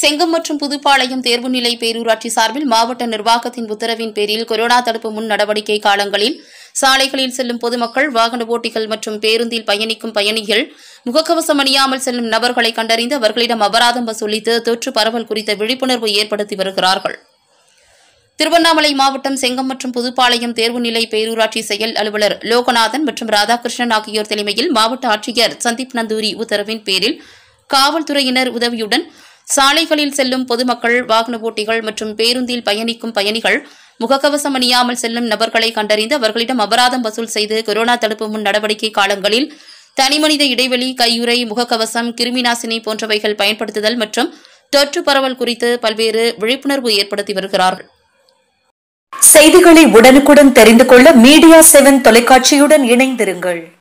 செங்கம் மற்றும் புதுப்பாளையம் தேர்வுநிலை பேரூராட்சி சார்பில் மாவட்ட நிர்வாகத்தின் உத்தரவின் பேரில் கொரோனா தடுப்பு முன் நடவடிக்கை காலங்களில் சாலைகளில் செல்லும் பொதுமக்கள் வாகன ஓட்டிகள் மற்றும் பேருந்தில் பயணிக்கும் பயணிகள் முகக்கவசம் அணியாமல் செல்லும் நபர்களை கண்டறிந்து அவர்களிடம் அபராதம் வசூலித்து தொற்று பரவல் குறித்த விழிப்புணர்வு ஏற்படுத்தி வருகிறார்கள் திருவண்ணாமலை மாவட்டம் செங்கம் மற்றும் புதுப்பாளையம் தேர்வுநிலை பேரூராட்சி செயல் அலுவலர் லோகநாதன் மற்றும் ராதாகிருஷ்ணன் ஆகியோர் தலைமையில் மாவட்ட ஆட்சியர் சந்தீப் நந்தூரி உத்தரவின் பேரில் காவல்துறையினர் உதவியுடன் சாலைகளில் செல்லும் பொதுமக்கள் வாகன ஓட்டிகள் மற்றும் பேருந்தில் பயணிக்கும் பயணிகள் முகக்கவசம் அணியாமல் செல்லும் நபர்களை கண்டறிந்து அவர்களிடம் அபராதம் வசூல் செய்து கொரோனா தடுப்பு முன் நடவடிக்கை காலங்களில் தனிமனித இடைவெளி கையுறை முகக்கவசம் கிருமிநாசினி போன்றவைகள் பயன்படுத்துதல் மற்றும் தொற்று பரவல் குறித்து பல்வேறு விழிப்புணர்வு ஏற்படுத்தி வருகிறார்கள் செய்திகளை உடனுக்குடன் தெரிந்து கொள்ள மீடியா செவன் தொலைக்காட்சியுடன் இணைந்திருங்கள்